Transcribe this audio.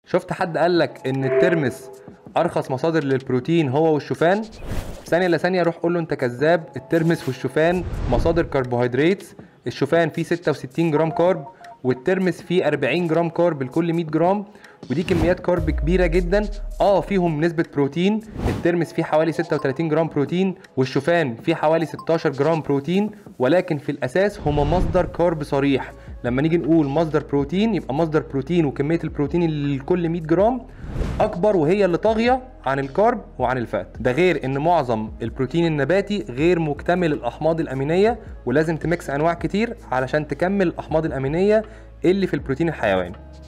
شفت حد قال لك ان الترمس ارخص مصادر للبروتين هو والشوفان ثانيه الا ثانيه روح قول له انت كذاب الترمس والشوفان مصادر كربوهيدرات الشوفان فيه 66 جرام كارب والترمس فيه 40 جرام كارب لكل 100 جرام ودي كميات كارب كبيره جدا اه فيهم نسبه بروتين الترمس فيه حوالي 36 جرام بروتين والشوفان فيه حوالي 16 جرام بروتين ولكن في الاساس هما مصدر كارب صريح لما نيجي نقول مصدر بروتين يبقى مصدر بروتين وكميه البروتين اللي لكل 100 جرام اكبر وهي اللي طاغيه عن الكارب وعن الفات ده غير ان معظم البروتين النباتي غير مكتمل الاحماض الامينيه ولازم تميكس انواع كتير علشان تكمل الاحماض الامينيه اللي في البروتين الحيواني